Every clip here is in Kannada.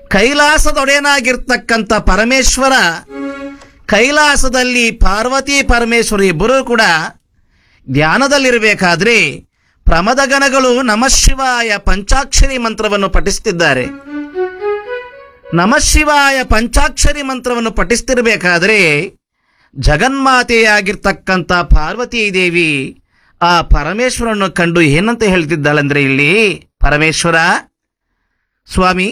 ಕೈಲಾಸದೊಡೆಯನಾಗಿರ್ತಕ್ಕಂಥ ಪರಮೇಶ್ವರ ಕೈಲಾಸದಲ್ಲಿ ಪಾರ್ವತಿ ಪರಮೇಶ್ವರಿ ಇಬ್ಬರೂ ಕೂಡ ಧ್ಯಾನದಲ್ಲಿರಬೇಕಾದ್ರೆ ಪ್ರಮದಗಣಗಳು ನಮಃಶಿವಾಯ ಪಂಚಾಕ್ಷರಿ ಮಂತ್ರವನ್ನು ಪಠಿಸ್ತಿದ್ದಾರೆ ನಮಃಶಿವಾಯ ಪಂಚಾಕ್ಷರಿ ಮಂತ್ರವನ್ನು ಪಠಿಸ್ತಿರ್ಬೇಕಾದ್ರೆ ಜಗನ್ಮಾತೆಯಾಗಿರ್ತಕ್ಕಂಥ ಪಾರ್ವತೀ ದೇವಿ ಆ ಪರಮೇಶ್ವರನ್ನು ಕಂಡು ಏನಂತ ಹೇಳ್ತಿದ್ದಾಳಂದ್ರೆ ಇಲ್ಲಿ ಪರಮೇಶ್ವರ ಸ್ವಾಮಿ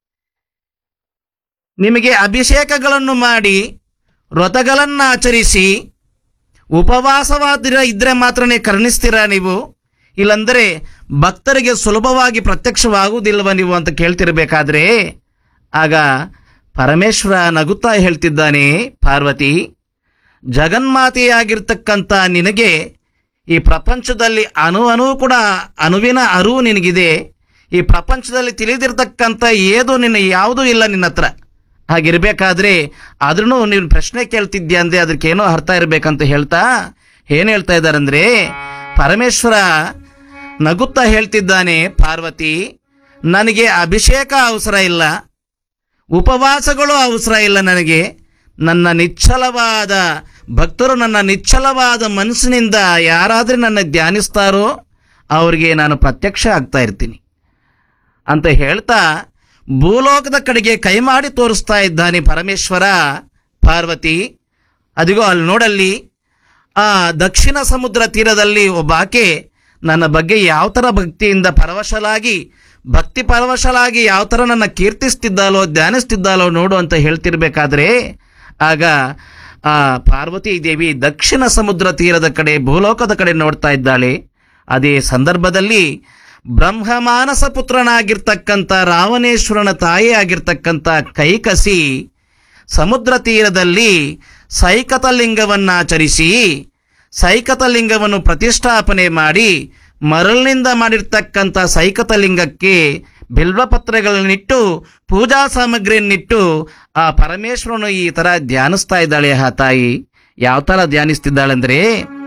ನಿಮಗೆ ಅಭಿಷೇಕಗಳನ್ನು ಮಾಡಿ ವ್ರತಗಳನ್ನು ಆಚರಿಸಿ ಉಪವಾಸವಾದಿರ ಇದ್ರೆ ಮಾತ್ರನೇ ಕರುಣಿಸ್ತೀರಾ ನೀವು ಇಲ್ಲಂದರೆ ಭಕ್ತರಿಗೆ ಸುಲಭವಾಗಿ ಪ್ರತ್ಯಕ್ಷವಾಗುವುದಿಲ್ವ ನೀವು ಅಂತ ಕೇಳ್ತಿರ್ಬೇಕಾದ್ರೆ ಆಗ ಪರಮೇಶ್ವರ ನಗುತ್ತಾ ಹೇಳ್ತಿದ್ದಾನೆ ಪಾರ್ವತಿ ಜಗನ್ಮಾತೆಯಾಗಿರ್ತಕ್ಕಂಥ ನಿನಗೆ ಈ ಪ್ರಪಂಚದಲ್ಲಿ ಅಣು ಅಣು ಕೂಡ ಅಣುವಿನ ಅರಿವು ನಿನಗಿದೆ ಈ ಪ್ರಪಂಚದಲ್ಲಿ ತಿಳಿದಿರ್ತಕ್ಕಂಥ ಏದು ನಿನ್ನ ಯಾವುದೂ ಇಲ್ಲ ನಿನ್ನ ಹತ್ರ ಹಾಗಿರ್ಬೇಕಾದ್ರೆ ಆದ್ರೂ ನೀನು ಪ್ರಶ್ನೆ ಕೇಳ್ತಿದ್ಯಾ ಅಂದ್ರೆ ಅದಕ್ಕೇನೋ ಅರ್ಥ ಇರಬೇಕಂತ ಹೇಳ್ತಾ ಏನು ಹೇಳ್ತಾ ಇದ್ದಾರಂದ್ರೆ ಪರಮೇಶ್ವರ ನಗುತ್ತಾ ಹೇಳ್ತಿದ್ದಾನೆ ಪಾರ್ವತಿ ನನಗೆ ಅಭಿಷೇಕ ಅವಸರ ಇಲ್ಲ ಉಪವಾಸಗಳು ಅವಸರ ಇಲ್ಲ ನನಗೆ ನನ್ನ ನಿಚ್ಚಲವಾದ ಭಕ್ತರು ನನ್ನ ನಿಚ್ಚಲವಾದ ಮನಸ್ಸಿನಿಂದ ಯಾರಾದರೂ ನನ್ನ ಧ್ಯಾನಿಸ್ತಾರೋ ಅವರಿಗೆ ನಾನು ಪ್ರತ್ಯಕ್ಷ ಆಗ್ತಾ ಇರ್ತೀನಿ ಅಂತ ಹೇಳ್ತಾ ಭೂಲೋಕದ ಕಡೆಗೆ ಕೈ ಮಾಡಿ ತೋರಿಸ್ತಾ ಇದ್ದಾನೆ ಪರಮೇಶ್ವರ ಪಾರ್ವತಿ ಅದಿಗೋ ಅಲ್ಲಿ ನೋಡಲ್ಲಿ ಆ ದಕ್ಷಿಣ ಸಮುದ್ರ ತೀರದಲ್ಲಿ ಒಬ್ಬ ಆಕೆ ನನ್ನ ಬಗ್ಗೆ ಯಾವ ಥರ ಭಕ್ತಿಯಿಂದ ಪರವಶಲಾಗಿ ಭಕ್ತಿ ಪರವಶಲಾಗಿ ಯಾವ ಥರ ನನ್ನ ಕೀರ್ತಿಸ್ತಿದ್ದಾಲೋ ಧ್ಯಾನಿಸ್ತಿದ್ದಾಲೋ ನೋಡು ಅಂತ ಹೇಳ್ತಿರ್ಬೇಕಾದ್ರೆ ಆಗ ಆ ಪಾರ್ವತಿ ದೇವಿ ದಕ್ಷಿಣ ಸಮುದ್ರ ತೀರದ ಕಡೆ ಭೂಲೋಕದ ಕಡೆ ನೋಡ್ತಾ ಇದ್ದಾಳೆ ಅದೇ ಸಂದರ್ಭದಲ್ಲಿ ಬ್ರಹ್ಮಮಾನಸ ಪುತ್ರನಾಗಿರ್ತಕ್ಕಂಥ ರಾವಣೇಶ್ವರನ ತಾಯಿ ಆಗಿರ್ತಕ್ಕಂಥ ಕೈಕಸಿ ಸಮುದ್ರ ತೀರದಲ್ಲಿ ಸೈಕತಲಿಂಗವನ್ನಾಚರಿಸಿ ಸೈಕತಲಿಂಗವನ್ನು ಪ್ರತಿಷ್ಠಾಪನೆ ಮಾಡಿ ಮರಳಿನಿಂದ ಮಾಡಿರ್ತಕ್ಕಂಥ ಸೈಕತಲಿಂಗಕ್ಕೆ ಬಿಲ್ವಪತ್ರೆಗಳನ್ನಿಟ್ಟು ಪೂಜಾ ಸಾಮಗ್ರಿಯನ್ನಿಟ್ಟು ಆ ಪರಮೇಶ್ವರನು ಈ ಥರ ಧ್ಯಾನಿಸ್ತಾ ಇದ್ದಾಳೆ ಆ ತಾಯಿ ಯಾವ ಥರ ಧ್ಯಾನಿಸ್ತಿದ್ದಾಳಂದ್ರೆ